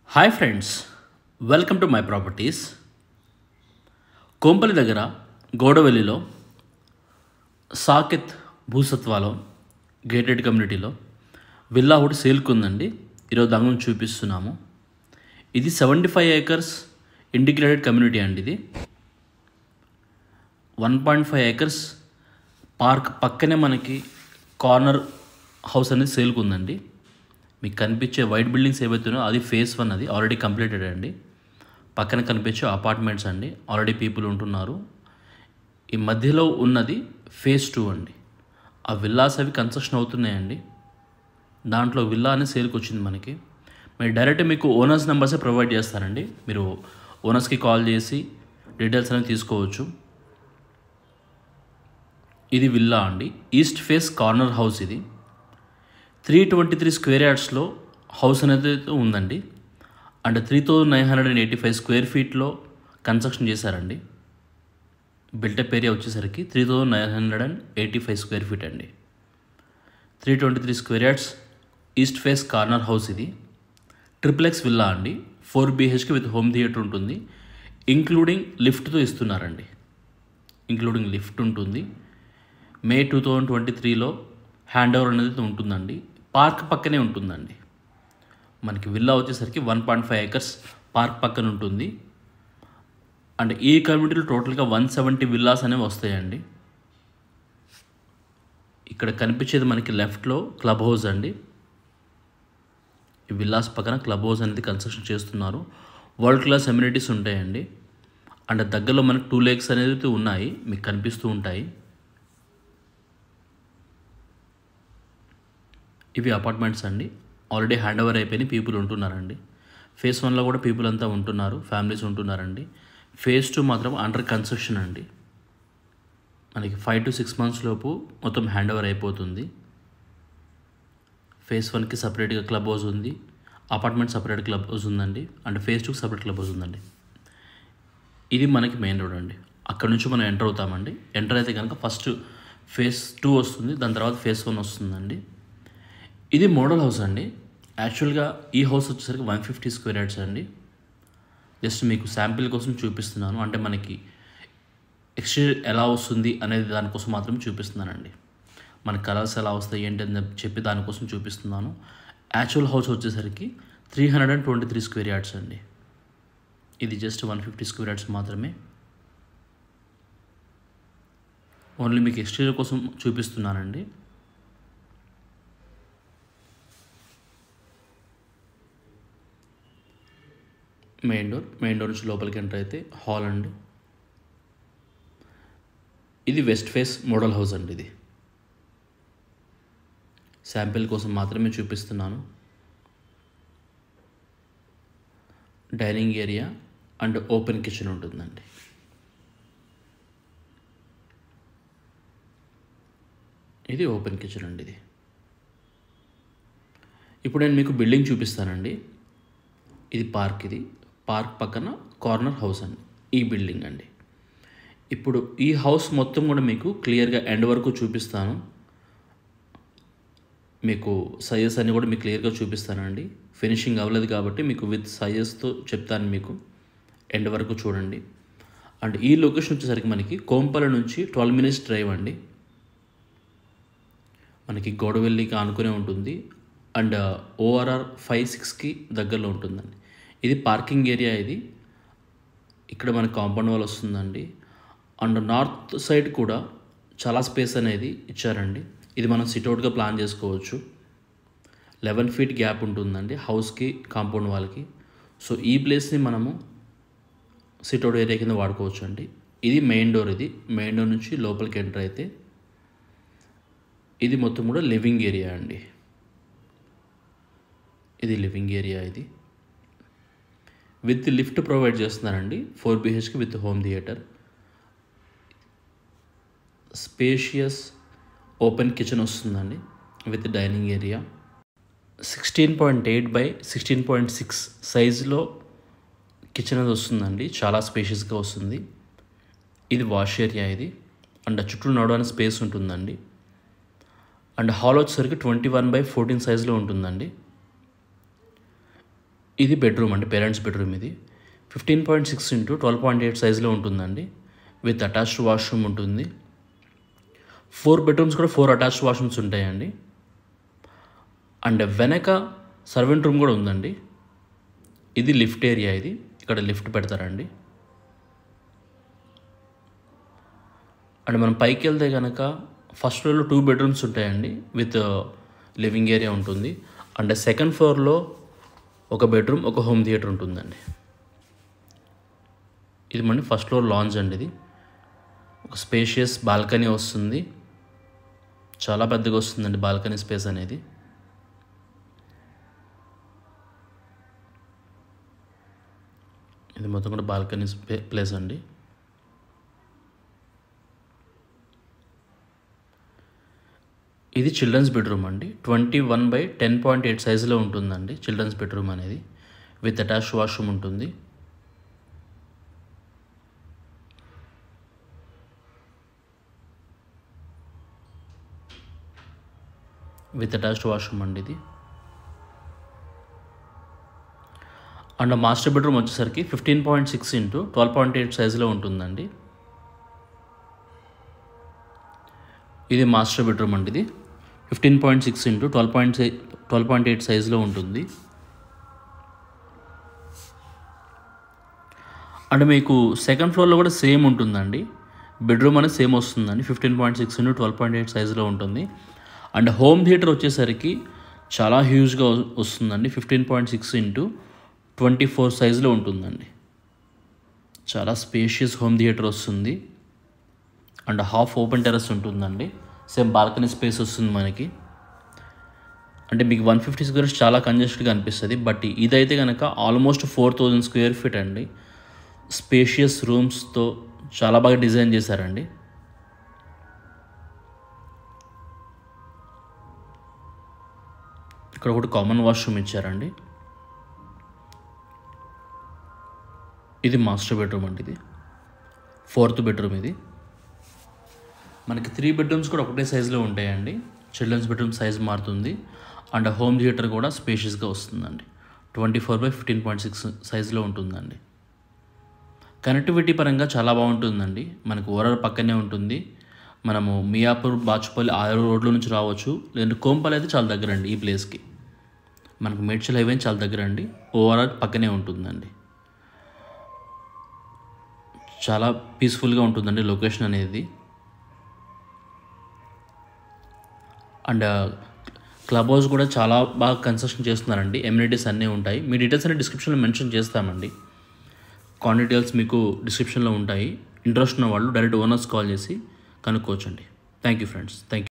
hi friends welcome to my properties Kompally దగ్గర గోడవెల్లిలో సాకెత్ భూసత్వాలో గేటెడ్ కమ్యూనిటీలో విల్లా ఒకటి సేల్కి ఉందండి ఈరోజు దాని గురించి చూపిస్తున్నాము ఇది seventy five acres integrated community అండి ఇది one point five acres park పక్కనే మనకి కార్నర్ హౌస్ అనేది సేల్కి ఉందండి మీకు కనిపించే వైట్ బిల్డింగ్స్ ఏవైతే ఉన్నాయో అది ఫేస్ వన్ అది ఆల్రెడీ కంప్లీటెడ్ అండి పక్కన కనిపించే అపార్ట్మెంట్స్ అండి ఆల్రెడీ పీపుల్ ఉంటున్నారు ఈ మధ్యలో ఉన్నది ఫేస్ టూ అండి ఆ విల్లాస్ అవి కన్స్ట్రక్షన్ అవుతున్నాయండి దాంట్లో విల్లా అనేది సేల్కి వచ్చింది మనకి మీరు డైరెక్ట్ మీకు ఓనర్స్ నెంబర్సే ప్రొవైడ్ చేస్తారండి మీరు ఓనర్స్కి కాల్ చేసి డీటెయిల్స్ అనేవి తీసుకోవచ్చు ఇది విల్లా అండి ఈస్ట్ ఫేస్ కార్నర్ హౌస్ ఇది త్రీ ట్వంటీ త్రీ స్క్వేర్ యార్డ్స్లో హౌస్ అనేది ఉందండి and three thousand nine hundred and eighty five square ఫీట్లో కన్స్ట్రక్షన్ చేశారండి బిల్టప్ ఏరియా వచ్చేసరికి three thousand nine hundred and eighty five square feet అండి three twenty three square yards east face corner house ఇది triplex villa అండి four BHK with home theatre ఉంటుంది including లిఫ్ట్తో ఇస్తున్నారండి including lift ఉంటుంది May two thousand twenty త్రీలో hand over అనేది ఉంటుందండి పార్క్ పక్కనే ఉంటుందండి మనకి విల్లా వచ్చేసరికి one point five acres park పక్కన ఉంటుంది అండ్ ఈ కమ్యూనిటీలో టోటల్గా వన్ సెవెంటీ విల్లాస్ అనేవి వస్తాయండి ఇక్కడ కనిపించేది మనకి లెఫ్ట్లో క్లబ్ హౌస్ అండి ఈ విల్లాస్ పక్కన క్లబ్ హౌస్ అనేది కన్స్ట్రక్షన్ చేస్తున్నారు వరల్డ్ క్లాస్ అమ్యూనిటీస్ ఉంటాయండి అండ్ దగ్గరలో మనకి టూ లేక్స్ అనేది ఉన్నాయి మీకు కనిపిస్తూ ఉంటాయి ఇవి అపార్ట్మెంట్స్ అండి ఆల్రెడీ హ్యాండ్ ఓవర్ అయిపోయినాయి పీపుల్ ఉంటున్నారండి ఫేజ్ వన్లో కూడా పీపుల్ అంతా ఉంటున్నారు ఫ్యామిలీస్ ఉంటున్నారండి ఫేజ్ టూ మాత్రం అండర్ కన్స్ట్రక్షన్ అండి మనకి ఫైవ్ టు సిక్స్ మంత్స్ లోపు మొత్తం హ్యాండ్ ఓవర్ అయిపోతుంది ఫేజ్ వన్కి సపరేట్గా క్లబ్ హౌస్ ఉంది అపార్ట్మెంట్ సపరేట్ క్లబ్ హౌస్ ఉందండి అండ్ ఫేజ్ టూకి సపరేట్ క్లబ్ హౌస్ ఉందండి ఇది మనకి మెయిన్ రోడ్ అండి అక్కడ నుంచి మనం ఎంటర్ అవుతామండి ఎంటర్ అయితే కనుక ఫస్ట్ ఫేజ్ టూ వస్తుంది దాని తర్వాత ఫేజ్ వన్ వస్తుందండి ఇది మోడల్ హౌస్ అండి యాక్చువల్గా ఈ హౌస్ వచ్చేసరికి వన్ ఫిఫ్టీ స్క్వేర్ యార్డ్స్ అండి జస్ట్ మీకు శాంపిల్ కోసం చూపిస్తున్నాను అంటే మనకి ఎక్స్టీరియర్ ఎలా వస్తుంది అనేది దానికోసం మాత్రం చూపిస్తున్నానండి మన కలర్స్ ఎలా వస్తాయి ఏంటి అని చెప్పి దానికోసం చూపిస్తున్నాను యాక్చువల్ హౌస్ వచ్చేసరికి three hundred and twenty three square yards అండి ఇది just one fifty square yards మాత్రమే ఓన్లీ మీకు ఎక్స్టీరియర్ కోసం చూపిస్తున్నానండి మెయిన్ డోర్ మెయిన్ డోర్ నుంచి లోపలికి ఎంటర్ అయితే హాల్ అండి ఇది వెస్ట్ ఫేస్ మోడల్ హౌస్ అండి ఇది శాంపిల్ కోసం మాత్రమే చూపిస్తున్నాను dining area and open kitchen ఉంటుందండి ఇది ఓపెన్ కిచెన్ అండి ఇది ఇప్పుడు నేను మీకు బిల్డింగ్ చూపిస్తానండి ఇది పార్క్ ఇది పార్క్ పక్కన కార్నర్ హౌస్ అండి ఈ బిల్డింగ్ అండి ఇప్పుడు ఈ హౌస్ మొత్తం కూడా మీకు క్లియర్గా ఎండ్ వరకు చూపిస్తాను మీకు సైజెస్ అన్నీ కూడా మీకు క్లియర్గా చూపిస్తానండి ఫినిషింగ్ అవ్వలేదు కాబట్టి మీకు విత్ సైజెస్తో చెప్తాను మీకు ఎండ్ వరకు చూడండి అండ్ ఈ లొకేషన్ వచ్చేసరికి మనకి కోంపల నుంచి ట్వెల్వ్ మినిట్స్ డ్రైవ్ అండి మనకి గోడవెల్లికి ఆనుకునే ఉంటుంది అండ్ ఓఆర్ఆర్ ఫైవ్ సిక్స్కి దగ్గరలో ఉంటుందండి ఇది పార్కింగ్ ఏరియా ఇది ఇక్కడ మనకి కాంపౌండ్ వాల్ వస్తుందండి అండ్ నార్త్ సైడ్ కూడా చాలా స్పేస్ అనేది ఇచ్చారండి ఇది మనం సిట్అవుట్గా ప్లాన్ చేసుకోవచ్చు లెవెన్ ఫీట్ గ్యాప్ ఉంటుందండి హౌస్కి కాంపౌండ్ వాల్కి సో ఈ ప్లేస్ని మనము సిట్అవుట్ ఏరియా కింద వాడుకోవచ్చు అండి ఇది మెయిన్ డోర్ ఇది మెయిన్ డోర్ నుంచి లోపలికి ఎంటర్ అయితే ఇది మొత్తం కూడా లివింగ్ ఏరియా అండి ఇది లివింగ్ ఏరియా ఇది విత్ లిఫ్ట్ ప్రొవైడ్ చేస్తున్నారండి ఫోర్ బిహెచ్కి with home theatre spacious open kitchen వస్తుందండి with dining area sixteen point eight by sixteen point six సైజులో కిచెన్ అది వస్తుందండి చాలా స్పేషియస్గా వస్తుంది ఇది వాష్ ఏరియా ఇది అండ్ చుట్టూ నడవడానికి స్పేస్ ఉంటుందండి అండ్ హాల్ వచ్చేసరికి ట్వంటీ వన్ బై ఫోర్టీన్ సైజులో ఉంటుందండి ఇది బెడ్రూమ్ అండి పేరెంట్స్ బెడ్రూమ్ ఇది fifteen point six into twelve point eight సైజులో ఉంటుందండి విత్ అటాచ్డ్ వాష్రూమ్ ఉంటుంది ఫోర్ బెడ్రూమ్స్ కూడా ఫోర్ అటాచ్డ్ వాష్రూమ్స్ ఉంటాయండి అండ్ వెనక సర్వెంట్ రూమ్ కూడా ఉందండి ఇది లిఫ్ట్ ఏరియా ఇది ఇక్కడ లిఫ్ట్ పెడతారండి అండ్ మనం పైకి వెళ్తే కనుక ఫస్ట్ ఫ్లోర్లో టూ బెడ్రూమ్స్ ఉంటాయండి విత్ లివింగ్ ఏరియా ఉంటుంది అండ్ సెకండ్ ఫ్లోర్లో ఒక బెడ్రూమ్ ఒక హోమ్ థియేటర్ ఉంటుందండి ఇది మన ఫస్ట్ ఫ్లోర్ లాంజ్ అండి ఇది ఒక స్పేషియస్ బాల్కనీ వస్తుంది చాలా పెద్దగా వస్తుందండి బాల్కనీ స్పేస్ అనేది ఇది మొత్తం కూడా బాల్కనీ ప్లేస్ అండి ఇది చిల్డ్రన్స్ బెడ్రూమ్ అండి twenty one by ten point eight సైజులో ఉంటుందండి చిల్డ్రన్స్ బెడ్రూమ్ అనేది విత్ అటాచ్ వాష్రూమ్ ఉంటుంది విత్ అటాచ్డ్ వాష్రూమ్ అండి ఇది అండ్ మాస్టర్ బెడ్రూమ్ వచ్చేసరికి fifteen point six into twelve point eight సైజులో ఉంటుందండి ఇది మాస్టర్ బెడ్రూమ్ అండి ఇది fifteen point six into twelve point twelve point eight సైజులో ఉంటుంది అండ్ మీకు సెకండ్ ఫ్లోర్లో కూడా సేమ్ ఉంటుందండి బెడ్రూమ్ అనేది సేమ్ వస్తుందండి fifteen point six into twelve point eight సైజులో ఉంటుంది అండ్ హోమ్ థియేటర్ వచ్చేసరికి చాలా హ్యూజ్గా వస్తుందండి fifteen point six into twenty four సైజులో ఉంటుందండి చాలా స్పేషియస్ హోమ్ థియేటర్ వస్తుంది అండ్ హాఫ్ ఓపెన్ టెరస్ ఉంటుందండి సేమ్ బాల్కనీ స్పేస్ వస్తుంది మనకి అంటే మీకు వన్ ఫిఫ్టీ స్క్వేర్స్ చాలా కంజెస్టెడ్గా అనిపిస్తుంది బట్ ఇదైతే కనుక almost four thousand square feet అండి స్పేషియస్ రూమ్స్తో చాలా బాగా డిజైన్ చేశారండి ఇక్కడ ఒకటి కామన్ వాష్రూమ్ ఇచ్చారండి ఇది మాస్టర్ బెడ్రూమ్ అండి ఇది ఫోర్త్ బెడ్రూమ్ ఇది మనకి త్రీ బెడ్రూమ్స్ కూడా ఒకటే సైజులో ఉంటాయండి చిల్డ్రన్స్ బెడ్రూమ్ సైజ్ మారుతుంది అండ్ హోమ్ థియేటర్ కూడా స్పేషియస్గా వస్తుందండి twenty four by fifteen point six సైజులో ఉంటుందండి కనెక్టివిటీ పరంగా చాలా బాగుంటుందండి మనకు ఓరర్ పక్కనే ఉంటుంది మనము మియాపూర్ బాచుపల్లి ఆరు రోడ్ల నుంచి రావచ్చు లేదంటే కోంపల్లి అయితే చాలా దగ్గర అండి ఈ ప్లేస్కి మనకు మేడ్చల్ హైవే చాలా దగ్గర అండి ఓవరాల్ పక్కనే ఉంటుందండి చాలా పీస్ఫుల్గా ఉంటుందండి లొకేషన్ అనేది అండ్ క్లబ్ హౌస్ కూడా చాలా బాగా కన్స్ట్రక్షన్ చేస్తున్నారండి ఎమ్యూనిటీస్ అన్నీ ఉంటాయి మీ డీటెయిల్స్ అన్ని డిస్క్రిప్షన్లో మెన్షన్ చేస్తామండి కాన్ డీటెయిల్స్ మీకు డిస్క్రిప్షన్లో ఉంటాయి ఇంట్రెస్ట్ ఉన్న వాళ్ళు డైరెక్ట్ ఓనర్స్ కాల్ చేసి కనుక్కోవచ్చండి thank you friends thank you